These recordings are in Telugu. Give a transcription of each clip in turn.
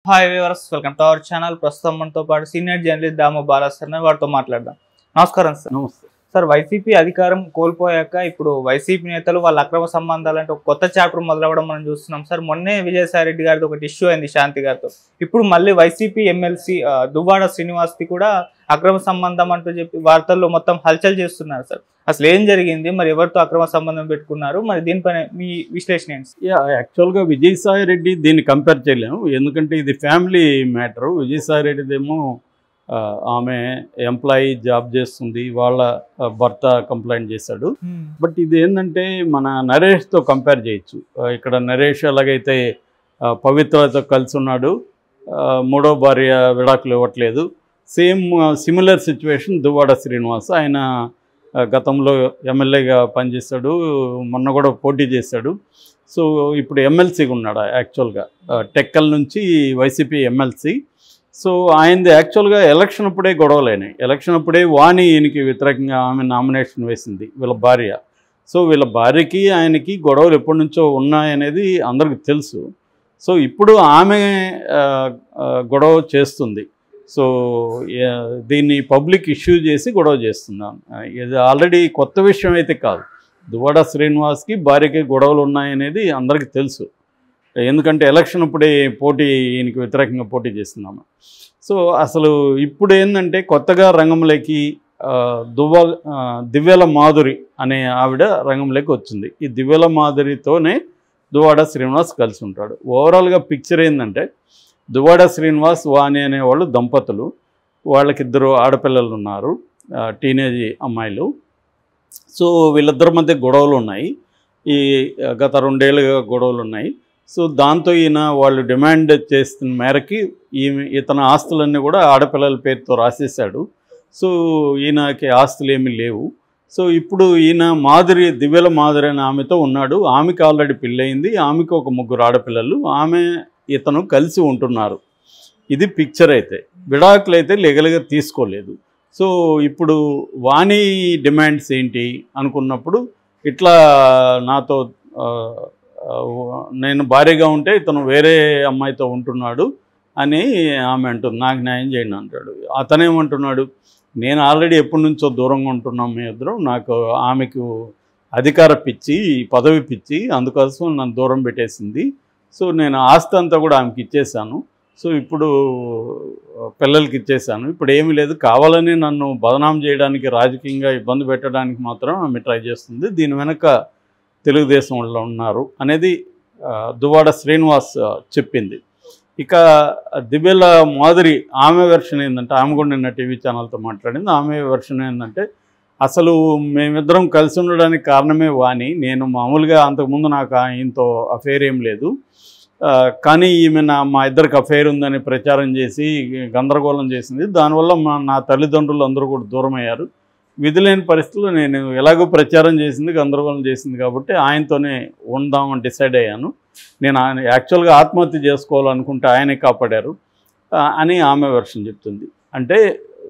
Hi viewers welcome to our channel ప్రస్తుతం మనతో పాటు సీనియర్ జర్నలిస్ట్ దామో బాలాసర్ వారితో మాట్లాడదాం నమస్కారం సార్ నమస్తే సార్ వైసీపీ అధికారం కోల్పోయాక ఇప్పుడు వైసీపీ నేతలు వాళ్ళ అక్రమ సంబంధాలు అంటే ఒక కొత్త చాప్టర్ మొదలవ్వడం మనం చూస్తున్నాం సార్ మొన్నే విజయసాయి రెడ్డి గారితో ఒకటి ఇష్యూ అయింది శాంతి గారితో ఇప్పుడు మళ్ళీ వైసీపీ ఎమ్మెల్సీ దువ్వాడ శ్రీనివాస్ది కూడా అక్రమ సంబంధం అంటూ చెప్పి వార్తల్లో మొత్తం హల్చల్ చేస్తున్నారు సార్ అసలు ఏం జరిగింది మరి ఎవరితో అక్రమ సంబంధం పెట్టుకున్నారు మరి దీనిపైన మీ విశ్లేషణ ఏంటి సార్? యా యాక్చువల్గా విజయసాయి రెడ్డి దీన్ని కంపేర్ చేయలేము ఎందుకంటే ఇది ఫ్యామిలీ మ్యాటరు విజయసాయి రెడ్డిదేమో ఆ, ఆమె ఎంప్లాయీ జాబ్ చేస్తుంది వాళ్ళ ఆ, భర్త కంప్లైంట్ చేశాడు బట్ ఇది ఏంటంటే మన నరేష్తో కంపేర్ చేయొచ్చు ఆ, ఇక్కడ నరేష్ ఎలాగైతే ఆ, పవిత్రతో కలిసి ఉన్నాడు ఆ, మూడో భార్య విడాకులు ఇవ్వట్లేదు same similar situation Duvvada Srinivas ఆయన ఆ, గతంలో ఎమ్మెల్యేగా పనిచేశాడు మొన్న కూడా పోటీ చేశాడు సో ఇప్పుడు ఎమ్మెల్సీగా ఉన్నాడు యాక్చువల్గా ఆ, టెక్కల్ నుంచి వైసీపీ ఎమ్మెల్సీ సో ఆయనది యాక్చువల్గా ఎలక్షన్ అప్పుడే గొడవలైనాయి ఎలక్షన్ అప్పుడే వాణి ఈయనకి వ్యతిరేకంగా ఆమె నామినేషన్ వేసింది వీళ్ళ భార్య సో వీళ్ళ భార్యకి ఆయనకి గొడవలు ఎప్పటి నుంచో ఉన్నాయనేది అందరికి తెలుసు సో ఇప్పుడు ఆమె ఆ, ఆ, గొడవ చేస్తుంది సో ఏ- దీన్ని పబ్లిక్ ఇష్యూ చేసి గొడవ చేస్తున్నాను ఆ, ఇది ఆల్రెడీ కొత్త విషయం అయితే కాదు దువ్వాడ శ్రీనివాస్కి భార్యకి గొడవలు ఉన్నాయనేది అందరికీ తెలుసు ఎందుకంటే ఎలక్షన్ అప్పుడే పోటీ ఈయనకి వ్యతిరేకంగా పోటీ చేస్తున్నాము సో అసలు ఇప్పుడు ఏంటంటే కొత్తగా రంగంలోకి ఆ, దువ్వ ఆ, దివ్యల మాధురి అనే ఆవిడ రంగంలోకి వచ్చింది ఈ దివ్యల మాధురితోనే దువ్వాడ శ్రీనివాస్ కలిసి ఉంటాడు ఓవరాల్గా పిక్చర్ ఏంటంటే దువ్వాడ శ్రీనివాస్ వాణి అనేవాళ్ళు దంపతులు వాళ్ళకిద్దరు ఆడపిల్లలు ఉన్నారు ఆ, టీనేజ్ అమ్మాయిలు సో వీళ్ళిద్దరి మధ్య గొడవలు ఉన్నాయి ఈ ఆ, గత రెండేళ్ళుగా గొడవలు ఉన్నాయి సో దాంతో ఈయన వాళ్ళు డిమాండ్ చేస్తున్న మేరకి ఈమె ఇతని ఆస్తులన్నీ కూడా ఆడపిల్లల పేరుతో రాసేశాడు సో ఈయనకి ఆస్తులు ఏమీ లేవు సో ఇప్పుడు ఈయన మాధురి దివ్యల మాధురి అనే ఆమెతో ఉన్నాడు ఆమెకి ఆల్రెడీ పెళ్ళయింది ఆమెకి ఒక ముగ్గురు ఆడపిల్లలు ఆమె ఇతను కలిసి ఉంటున్నారు ఇది పిక్చర్ అయితే విడాకులు అయితే లీగల్గా తీసుకోలేదు సో ఇప్పుడు వాణి డిమాండ్స్ ఏంటి అనుకున్నప్పుడు ఇట్లా నాతో ఆ, ఆ, నేను భార్యగా ఉంటే ఇతను వేరే అమ్మాయితో ఉంటున్నాడు అని ఆమె అంటుంది నాకు న్యాయం చేయండి అంటాడు అతనేమంటున్నాడు నేను ఆల్రెడీ ఎప్పటి నుంచో దూరంగా ఉంటున్నాం మీ ఇద్దరం నాకు ఆమెకు అధికార పిచ్చి పదవి పిచ్చి అందుకోసం నన్ను దూరం పెట్టేసింది సో నేను ఆస్తి అంతా కూడా ఆమెకి ఇచ్చేసాను సో ఇప్పుడు పిల్లలకి ఇచ్చేసాను ఇప్పుడు ఏమీ లేదు కావాలని నన్ను బదనాం చేయడానికి రాజకీయంగా ఇబ్బంది పెట్టడానికి మాత్రం ఆమె ట్రై చేస్తుంది దీని వెనక తెలుగుదేశం వాళ్ళు ఉన్నారు అనేది ఆ, దువ్వాడ శ్రీనివాస్ ఆ, చెప్పింది ఇక దివ్యల మాధురి ఆమె వెర్షన్ ఏంటంటే ఆమె కూడా నిన్న టీవీ ఛానల్తో మాట్లాడింది ఆమె వెర్షన్ ఏంటంటే అసలు మేమిద్దరం కలిసి ఉండడానికి కారణమే వాణి నేను మామూలుగా అంతకుముందు నాకు ఆయనతో అఫేర్ ఏం లేదు ఆ, కానీ ఈమె నా మా ఇద్దరికి అఫైర్ ఉందని ప్రచారం చేసి గందరగోళం చేసింది దానివల్ల మా నా తల్లిదండ్రులు అందరూ కూడా దూరం అయ్యారు విధి లేని పరిస్థితుల్లో నేను ఎలాగో ప్రచారం చేసింది గందరగోళం చేసింది కాబట్టి ఆయనతోనే ఉందామని డిసైడ్ అయ్యాను నేను ఆయన యాక్చువల్గా ఆత్మహత్య చేసుకోవాలనుకుంటే ఆయనే కాపాడారు ఆ, అని ఆమె వెర్షన్ చెప్తుంది అంటే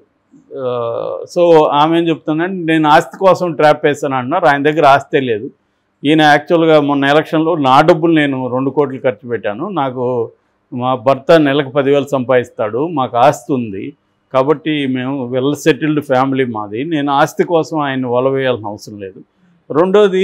ఆ, సో ఆమె ఏం చెప్తుందంటే నేను ఆస్తి కోసం ట్రాప్ వేసాను అంటున్నారు ఆయన దగ్గర ఆస్తే లేదు ఈయన యాక్చువల్గా మొన్న ఎలక్షన్లో నా డబ్బులు నేను రెండు కోట్లు ఖర్చు పెట్టాను నాకు మా భర్త నెలకు పదివేలు సంపాదిస్తాడు మాకు ఆస్తి ఉంది కాబట్టి మేము వెల్ సెటిల్డ్ ఫ్యామిలీ మాది నేను ఆస్తి కోసం ఆయన వలవేయాల్సిన అవసరం లేదు రెండోది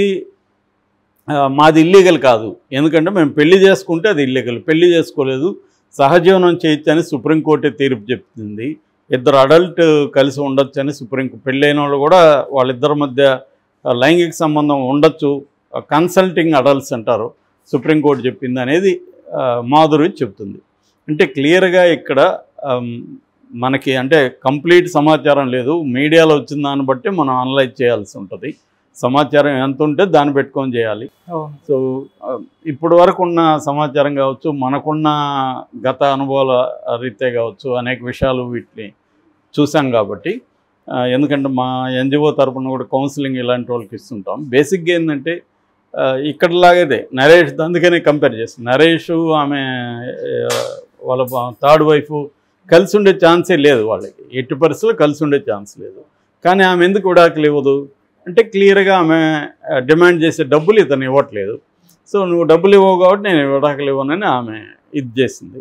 ఆ, మాది ఇల్లీగల్ కాదు ఎందుకంటే మేము పెళ్లి చేసుకుంటే అది ఇల్లీగల్ పెళ్లి చేసుకోలేదు సహజీవనం చేయొచ్చని సుప్రీంకోర్టే తీర్పు చెప్తుంది ఇద్దరు అడల్ట్ కలిసి ఉండొచ్చు అని సుప్రీం పెళ్ళైన వాళ్ళు కూడా వాళ్ళిద్దరి మధ్య ఆ, లైంగిక సంబంధం ఉండొచ్చు కన్సల్టింగ్ అడల్ట్స్ అంటారు సుప్రీంకోర్టు చెప్పింది అనేది ఆ, మాధురి చెప్తుంది అంటే క్లియర్గా ఇక్కడ ఆమ్, మనకి అంటే కంప్లీట్ సమాచారం లేదు మీడియాలో వచ్చిన దాన్ని బట్టి మనం అనలైజ్ చేయాల్సి ఉంటుంది సమాచారం ఎంత ఉంటే దాన్ని పెట్టుకొని చేయాలి అవును సో ఆ, ఇప్పటి వరకు ఉన్న సమాచారం కావచ్చు మనకున్న గత అనుభవాల రీత్యా కావచ్చు అనేక విషయాలు వీటిని చూసాం కాబట్టి ఆ, ఎందుకంటే మా ఎన్జిఓ తరపున కూడా కౌన్సిలింగ్ ఇలాంటి వాళ్ళకి ఇస్తుంటాం బేసిక్గా ఏంటంటే ఆ, ఇక్కడలాగేదే నరేష్ అందుకనే కంపేర్ చేస్తాం నరేష్ ఆమె ఆ, వాళ్ళ థర్డ్ వైఫ్ కలిసి ఉండే ఛాన్సే లేదు వాళ్ళకి ఎట్టి పరిస్థితుల్లో కలిసి ఉండే ఛాన్స్ లేదు కానీ ఆమె ఎందుకు విడాకులు ఇవ్వదు అంటే క్లియర్గా ఆమె ఆ, డిమాండ్ చేసే డబ్బులు ఇతను ఇవ్వట్లేదు సో నువ్వు డబ్బులు ఇవ్వవు కాబట్టి నేను విడాకులు ఇవ్వనని ఆమె ఇది చేసింది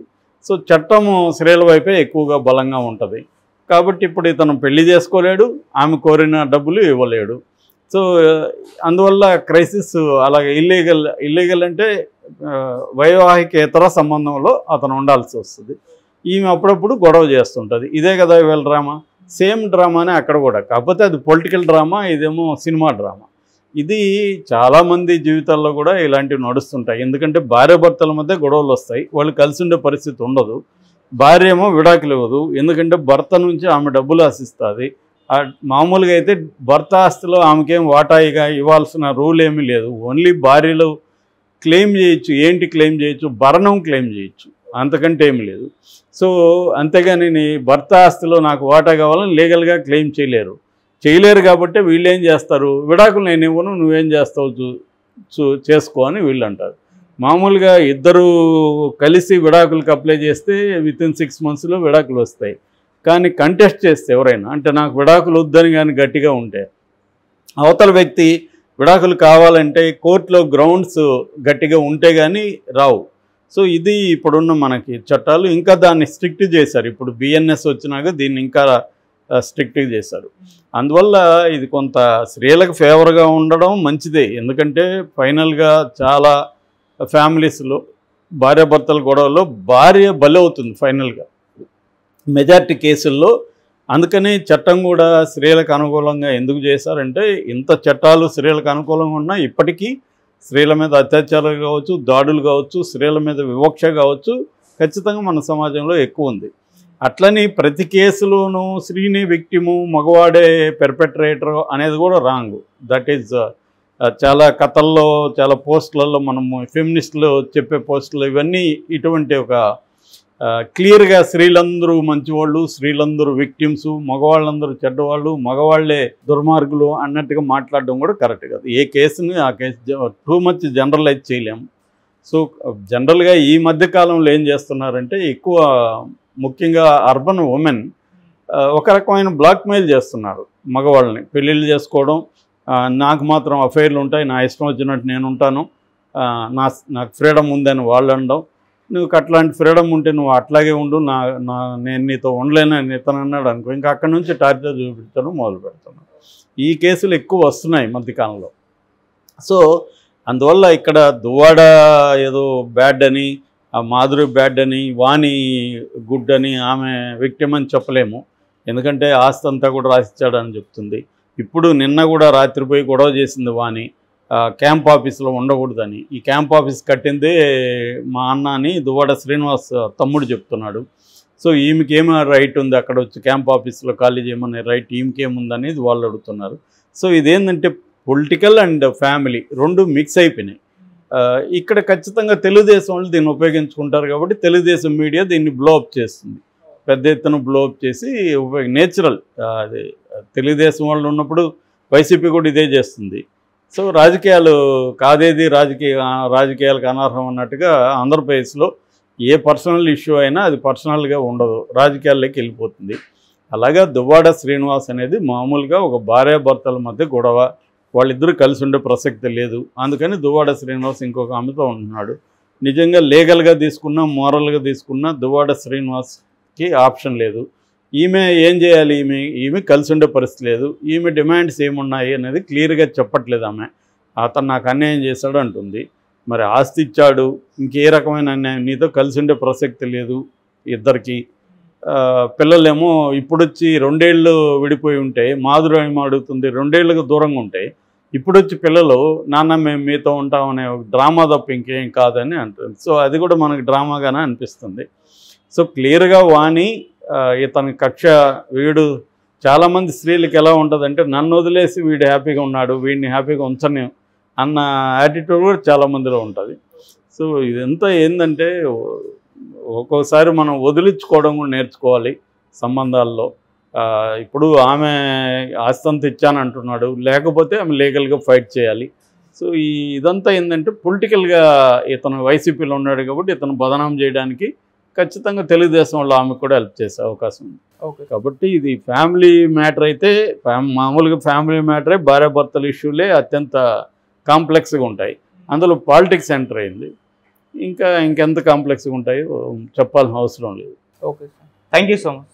సో చట్టము స్త్రీల వైపే ఎక్కువగా బలంగా ఉంటుంది కాబట్టి ఇప్పుడు ఇతను పెళ్లి చేసుకోలేడు ఆమె కోరిన డబ్బులు ఇవ్వలేడు సో అందువల్ల క్రైసిస్ అలాగే ఇల్లీగల్ ఇల్లీగల్ అంటే ఆ, వైవాహికేతర సంబంధంలో అతను ఉండాల్సి వస్తుంది ఈమె అప్పుడప్పుడు గొడవ చేస్తుంటుంది ఇదే కదా వీళ్ళ డ్రామా సేమ్ డ్రామానే అక్కడ కూడా కాకపోతే అది పొలిటికల్ డ్రామా ఇదేమో సినిమా డ్రామా ఇది చాలామంది జీవితాల్లో కూడా ఇలాంటివి నడుస్తుంటాయి ఎందుకంటే భార్యాభర్తల మధ్య గొడవలు వస్తాయి వాళ్ళు కలిసి ఉండే పరిస్థితి ఉండదు భార్య ఏమో విడాకులు ఇవ్వదు ఎందుకంటే భర్త నుంచి ఆమె డబ్బులు ఆశిస్తుంది ఆ మామూలుగా అయితే భర్త ఆస్తిలో ఆమెకేం వాటాయిగా ఇవ్వాల్సిన రూల్ ఏమీ లేదు ఓన్లీ భార్యలు క్లెయిమ్ చేయొచ్చు ఏంటి క్లెయిమ్ చేయొచ్చు భరణం క్లెయిమ్ చేయొచ్చు అంతకంటే ఏమి లేదు సో అంతేగాని నీ భర్త ఆస్తిలో నాకు వాటా కావాలని లీగల్గా క్లెయిమ్ చేయలేరు చేయలేరు కాబట్టి వీళ్ళు ఏం చేస్తారు విడాకులు నేను ఇవ్వను నువ్వేం చేస్తావు చూ చూ చేసుకో అని వీళ్ళు అంటారు మామూలుగా ఇద్దరు కలిసి విడాకులకు అప్లై చేస్తే విత్ ఇన్ సిక్స్ మంత్స్లో విడాకులు వస్తాయి కానీ కంటెస్ట్ చేస్తే ఎవరైనా అంటే నాకు విడాకులు వద్దని కానీ గట్టిగా ఉంటే అవతల వ్యక్తి విడాకులు కావాలంటే కోర్టులో గ్రౌండ్స్ గట్టిగా ఉంటే కానీ రావు సో ఇది ఇప్పుడున్న మనకి చట్టాలు ఇంకా దాన్ని స్ట్రిక్ట్ చేశారు ఇప్పుడు బిఎన్ఎస్ వచ్చినాక దీన్ని ఇంకా స్ట్రిక్ట్గా చేశారు అందువల్ల ఇది కొంత స్త్రీలకు ఫేవర్గా ఉండడం మంచిదే ఎందుకంటే ఫైనల్గా చాలా ఫ్యామిలీస్లో భార్యాభర్తల గొడవలో భార్య బలవుతుంది ఫైనల్గా మెజారిటీ కేసుల్లో అందుకని చట్టం కూడా స్త్రీలకు అనుకూలంగా ఎందుకు చేశారంటే ఇంత చట్టాలు స్త్రీలకు అనుకూలంగా ఉన్నా ఇప్పటికీ స్త్రీల మీద అత్యాచారాలు కావచ్చు దాడులు కావచ్చు స్త్రీల మీద వివక్ష కావచ్చు ఖచ్చితంగా మన సమాజంలో ఎక్కువ ఉంది అట్లని ప్రతి కేసులోనూ స్త్రీని విక్టిము మగవాడే పెర్పెట్రేటర్ అనేది కూడా రాంగ్ దట్ ఈజ్ చాలా కథల్లో చాలా పోస్టులలో మనము ఫెమినిస్టులు చెప్పే పోస్టులు ఇవన్నీ ఇటువంటి ఒక క్లియర్గా స్త్రీలందరూ మంచివాళ్ళు స్త్రీలందరూ విక్టిమ్స్ మగవాళ్ళందరూ చెడ్డవాళ్ళు మగవాళ్ళే దుర్మార్గులు అన్నట్టుగా మాట్లాడడం కూడా కరెక్ట్ కాదు ఏ కేసుని ఆ కేసు టూ మచ్ జనరలైజ్ చేయలేము సో జనరల్గా ఈ మధ్య కాలంలో ఏం చేస్తున్నారంటే ఎక్కువ ముఖ్యంగా అర్బన్ ఉమెన్ ఒక రకమైన బ్లాక్మెయిల్ చేస్తున్నారు మగవాళ్ళని పెళ్ళిళ్ళు చేసుకోవడం ఆ, నాకు మాత్రం అఫైర్లు ఉంటాయి నా ఇష్టం వచ్చినట్టు నేను ఉంటాను ఆ, నా నాకు ఫ్రీడమ్ ఉందని వాళ్ళు అనడం నువ్వు అట్లాంటి ఫ్రీడమ్ ఉంటే నువ్వు అట్లాగే ఉండు నా నా నేను నీతో ఉండలేనని ఇతను అన్నాడు అనుకో ఇంకా అక్కడి నుంచి టార్చర్ చూపించడం మొదలు పెడతాను ఈ కేసులు ఎక్కువ వస్తున్నాయి ఈ మధ్యకాలంలో సో అందువల్ల ఇక్కడ దువ్వాడ ఏదో బ్యాడ్ అని ఆ మాధురి బ్యాడ్ అని వాణి గుడ్ అని ఆమె విక్టిమ్ అని చెప్పలేము ఎందుకంటే ఆస్తి అంతా కూడా రాసిచ్చాడని చెప్తుంది ఇప్పుడు నిన్న కూడా రాత్రి పోయి గొడవ చేసింది వాణి ఆ, క్యాంప్ ఆఫీస్లో ఉండకూడదని ఈ క్యాంప్ ఆఫీస్ కట్టిందే మా అన్న అని దువ్వాడ శ్రీనివాస్ తమ్ముడు చెప్తున్నాడు సో ఈమెకి ఏమైనా రైట్ ఉంది అక్కడ వచ్చి క్యాంప్ ఆఫీస్లో ఖాళీ చేయమనే రైట్ ఈమెకి ఏముందనేది వాళ్ళు అడుగుతున్నారు సో ఇదేంటంటే పొలిటికల్ అండ్ ఫ్యామిలీ రెండు మిక్స్ అయిపోయినాయి ఆ, ఇక్కడ ఖచ్చితంగా తెలుగుదేశం వాళ్ళు దీన్ని ఉపయోగించుకుంటారు కాబట్టి తెలుగుదేశం మీడియా దీన్ని బ్లోఅప్ చేస్తుంది పెద్ద ఎత్తున బ్లోఅప్ చేసి నేచురల్ అది తెలుగుదేశం వాళ్ళు ఉన్నప్పుడు వైసీపీ కూడా ఇదే చేస్తుంది సో రాజకీయాలు కాదేది రాజకీయ రాజకీయాలకు అనర్హం అన్నట్టుగా ఆంధ్రప్రదేశ్లో ఏ పర్సనల్ ఇష్యూ అయినా అది పర్సనల్గా ఉండదు రాజకీయాల్లోకి వెళ్ళిపోతుంది అలాగా దువ్వాడ శ్రీనివాస్ అనేది మామూలుగా ఒక భార్యాభర్తల మధ్య గొడవ వాళ్ళిద్దరూ కలిసి ఉండే ప్రసక్తి లేదు అందుకని దువ్వాడ శ్రీనివాస్ ఇంకొక ఆమెతో ఉంటున్నాడు నిజంగా లీగల్గా తీసుకున్నా మోరల్గా తీసుకున్నా దువ్వాడ శ్రీనివాస్కి ఆప్షన్ లేదు ఈమె ఏం చేయాలి ఈమె ఈమె కలిసి ఉండే పరిస్థితి లేదు ఈమె డిమాండ్స్ ఏమున్నాయి అనేది క్లియర్గా చెప్పట్లేదు ఆమె అతను నాకు అన్యాయం చేశాడు అంటుంది మరి ఆస్తి ఇచ్చాడు ఇంకే రకమైన అన్యాయం నీతో కలిసి ఉండే ప్రసక్తి లేదు ఇద్దరికి ఆ, పిల్లలేమో ఇప్పుడొచ్చి రెండేళ్ళు విడిపోయి ఉంటే మాధురి ఏమో అడుగుతుంది రెండేళ్ళకు దూరంగా ఉంటాయి ఇప్పుడొచ్చి పిల్లలు నాన్న మేము మీతో ఉంటామనే ఒక డ్రామా తప్ప ఇంకేం కాదని అంటుంది సో అది కూడా మనకు డ్రామాగానే అనిపిస్తుంది సో క్లియర్గా వాణి ఆ, ఇతని కక్ష వీడు చాలామంది స్త్రీలకు ఎలా ఉంటుందంటే నన్ను వదిలేసి వీడు హ్యాపీగా ఉన్నాడు వీడిని హ్యాపీగా ఉంచని అన్న యాటిట్యూడ్ కూడా చాలామందిలో ఉంటుంది సో ఇదంతా ఏంటంటే ఒక్కోసారి మనం వదిలించుకోవడం కూడా నేర్చుకోవాలి సంబంధాల్లో ఆ, ఇప్పుడు ఆమె ఆస్తంత ఇచ్చానంటున్నాడు లేకపోతే ఆమె లీగల్గా ఫైట్ చేయాలి సో ఈ ఇదంతా ఏంటంటే పొలిటికల్గా ఇతను వైసీపీలో ఉన్నాడు కాబట్టి ఇతను బదనాం చేయడానికి ఖచ్చితంగా తెలుగుదేశం వాళ్ళు ఆమెకు కూడా హెల్ప్ చేసే అవకాశం ఉంది ఓకే కాబట్టి ఇది ఫ్యామిలీ మ్యాటర్ అయితే ఫ్యామ్ మామూలుగా ఫ్యామిలీ మ్యాటరే భార్యాభర్తల ఇష్యూలే అత్యంత కాంప్లెక్స్గా ఉంటాయి అందులో పాలిటిక్స్ ఎంటర్ అయింది ఇంకా ఇంకెంత కాంప్లెక్స్గా ఉంటాయో చెప్పాల్సిన అవసరం లేదు okay sir thank you so much